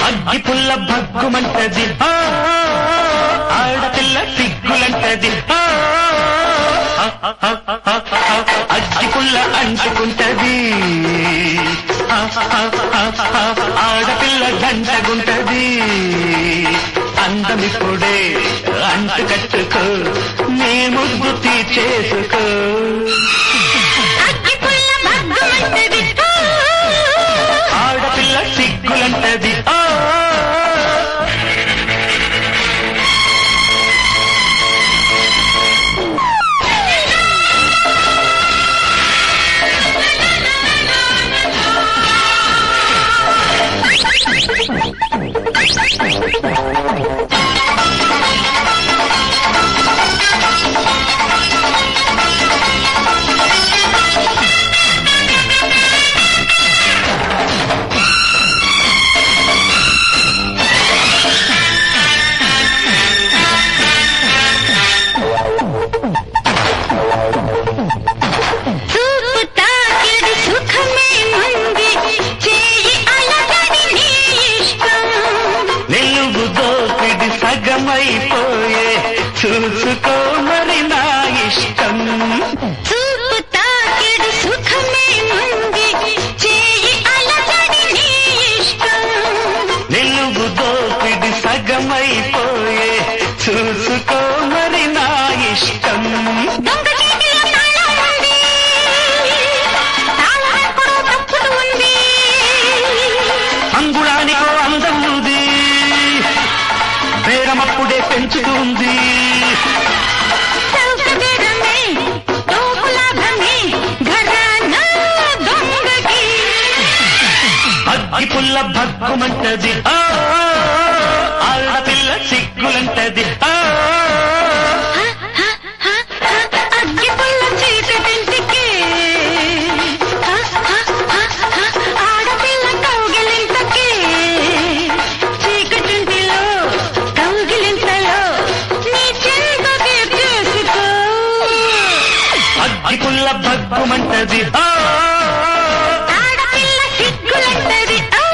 అగ్గి పుల్ల భగ్గుమంటది ఆ, ఆడపిల్ల సిగ్గులంటది ఆ, అగ్గి పుల్ల అంటుకుంటది ఆ, ఆడపిల్ల గంటగుంటది అందమిప్పుడే అంటు కట్టుకో నీ ముద్దు తీర్చేసుకో అగ్గి పుల్ల భగ్గుమంటది ఆడపిల్ల సిగ్గులంటది ఆ చూపు తాకిడి సుఖమే ఉంది చేయి అలగని నీ ఇష్టం నిలువు దోపిడి సగమైపోయే చూసుకో మరి నా ఇష్టం చూపు తాకిడి సుఖమే ఉంది చేయి అలగని నీ ఇష్టం నిలువు దోపిడి సగమైపోయే చూసుకో మరి నా ఇష్టం దొంగ చేతిలో తాళం ఉంది తాళం ఎక్కడో తప్పుడు ఉంది అంగుళానికో అందం ఉంది బేరమప్పుడే పెంచుతుంది సౌకర్యమే తోపు లాభమే ఘరానా దొంగకి అగ్గి పుల్ల భగ్గుమంటది ఆ ఆడపిల్ల సిగ్గులంటది ఆ అగ్గి పుల్ల చీకటింటికి ఆడపిల్ల కౌగిలింతకి చీకటింటిలో కౌగిలింతలో నీ చెంతకి చేసుకో అగ్గి పుల్ల భగ్గుమంటది ఆ ఆడపిల్ల సిగ్గులంటది ఆ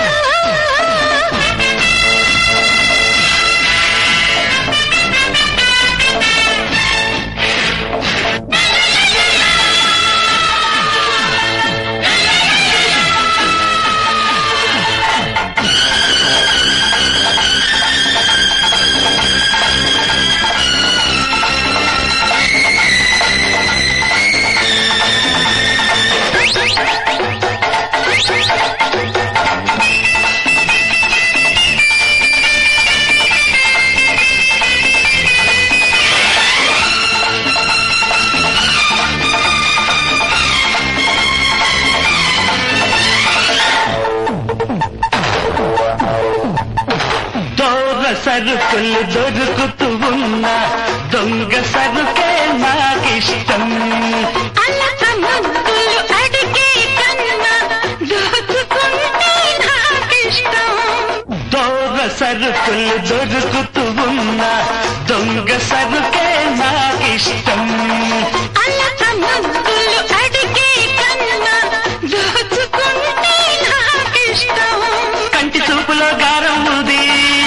దొంగ సరుకులు దొరుకుతూ ఉన్న దొంగ సరుకే నాకిష్టం అల్లక ముద్దులు అడిగే కన్నా దోచుకుంటే నాకిష్టం దొంగ సరుకులు దొరుకుతూ ఉన్న దొంగ సరుకే నాకిష్టం అల్లక ముద్దులు అడిగే కన్నా దోచుకుంటే నాకిష్టం కంటి చూపులో గారం ఉంది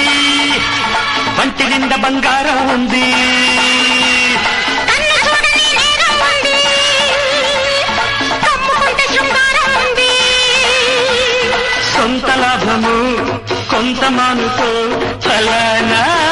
వంటి నిండా బంగారం ఉంది కన్ను చూడని నేరం ఉంది కమ్ముకుంటే శృంగారం ఉంది సొంత లాభము కొంత మానుకో ఫలానా